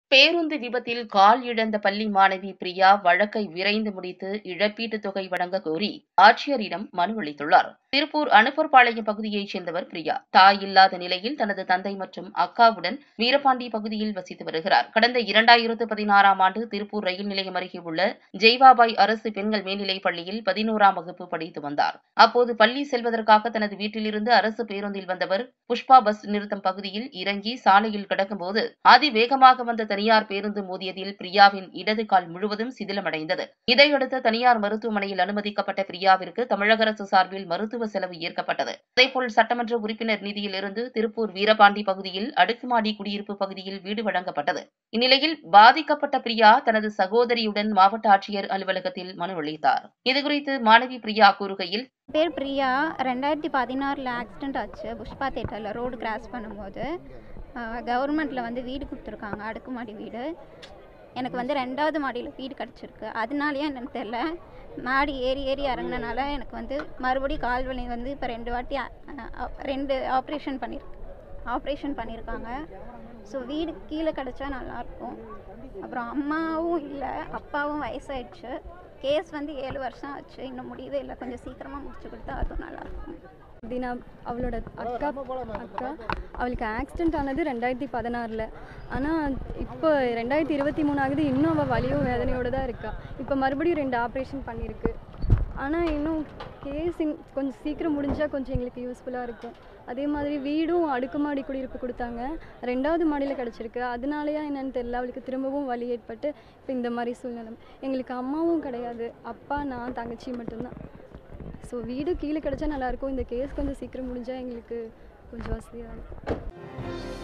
பேருந்து விபத்தில் கால் இழந்த பள்ளி மாணவி பிரியா வழக்கை விரைந்து முடித்து இழப்பீட்டுத் தொகை வழங்க கோரி ஆட்சியரிடம் மனு அளித்துள்ளார் திருப்பூர் அனுப்பர்பாளையம் பகுதியைச் சேர்ந்தவர் பிரியா தாய் இல்லாத நிலையில் தனது தந்தை மற்றும் அக்காவுடன் வீரபாண்டி பகுதியில் வசித்து வருகிறார் கடந்த இரண்டாயிரத்து பதினாறாம் ஆண்டு திருப்பூர் ரயில் நிலையம் அருகே உள்ள ஜெய்வாபாய் அரசு பெண்கள் மேல்நிலைப் பள்ளியில் பதினோராம் வகுப்பு படித்து வந்தார் அப்போது பள்ளி செல்வதற்காக தனது வீட்டிலிருந்து அரசு பேருந்தில் வந்தவர் புஷ்பா பஸ் நிறுத்தம் பகுதியில் இறங்கி சாலையில் கிடக்கும்போது அதிவேகமாக வந்த தனியார் பேருந்து மோதியதில் பிரியாவின் இடது கால் முழுவதும் சிதிலமடைந்தது இதையடுத்து தனியார் மருத்துவமனையில் அனுமதிக்கப்பட்ட பிரியாவிற்கு தமிழக அரசு சார்பில் மருத்துவ செலவு ஏற்கப்பட்டது அதேபோல் சட்டமன்ற உறுப்பினர் நிதியில் இருந்து திருப்பூர் வீரபாண்டி பகுதியில் அடுக்குமாடி குடியிருப்பு பகுதியில் வீடு வழங்கப்பட்டது இந்நிலையில் பாதிக்கப்பட்ட பிரியா தனது சகோதரியுடன் மாவட்ட ஆட்சியர் அலுவலகத்தில் மனு அளித்தார் இதுகுறித்து மாணவி பிரியா கூறுகையில் பேர் பிரியா ரெண்டாயிரத்தி பதினாறில் ஆக்சிடெண்ட் ஆச்சு புஷ்பா தேட்டரில் ரோடு கிராஸ் பண்ணும்போது கவர்மெண்ட்டில் வந்து வீடு கொடுத்துருக்காங்க அடுக்குமாடி வீடு எனக்கு வந்து ரெண்டாவது மாடியில் வீடு கிடச்சிருக்கு அதனாலயே என்னன்னு தெரில மாடி ஏறி ஏறி இறங்குனனால எனக்கு வந்து மறுபடியும் கால் வலி வந்து இப்போ ரெண்டு வாட்டி அ- அ- ரெண்டு ஆப்ரேஷன் பண்ணியிருக்கு ஆப்ரேஷன் பண்ணியிருக்காங்க ஸோ வீடு கீழே கிடச்சா நல்லாயிருக்கும் அப்புறம் அம்மாவும் இல்லை அப்பாவும் வயசாயிடுச்சு கேஸ் வந்து ஏழு வருஷம் ஆச்சு இன்னும் முடியவே இல்லை கொஞ்சம் சீக்கிரமாக முடிச்சு கொடுத்தா அதுவும் நல்லாயிருக்கும் அப்படின்னா அவளோட அக்கா அக்கா அவளுக்கு ஆக்சிடெண்ட் ஆனது ரெண்டாயிரத்தி பதினாறில் ஆனால் இப்போ ரெண்டாயிரத்தி இருபத்தி மூணு ஆகுது இன்னும் அவள் வலியும் வேதனையோடு தான் இருக்கா இப்போ மறுபடியும் ரெண்டு ஆப்ரேஷன் பண்ணியிருக்கு ஆனால் இன்னும் கேஸ் கொஞ்சம் சீக்கிரம் முடிஞ்சால் கொஞ்சம் எங்களுக்கு யூஸ்ஃபுல்லாக இருக்கும் அதே மாதிரி வீடும் அடுக்குமாடி குடியிருப்பு கொடுத்தாங்க ரெண்டாவது மாடியில் கிடச்சிருக்கு அதனாலயா என்னன்னு தெரியல அவளுக்கு திரும்பவும் வலி ஏற்பட்டு இப்போ இந்த மாதிரி சூழ்நிலை எங்களுக்கு அம்மாவும் கிடையாது அப்பா நான் தங்கச்சி மட்டும்தான் ஸோ வீடு கீழே கிடச்சா நல்லாயிருக்கும் இந்த கேஸ் கொஞ்சம் சீக்கிரம் முடிஞ்சால் எங்களுக்கு கொஞ்சம் வசதியாக இருக்கும்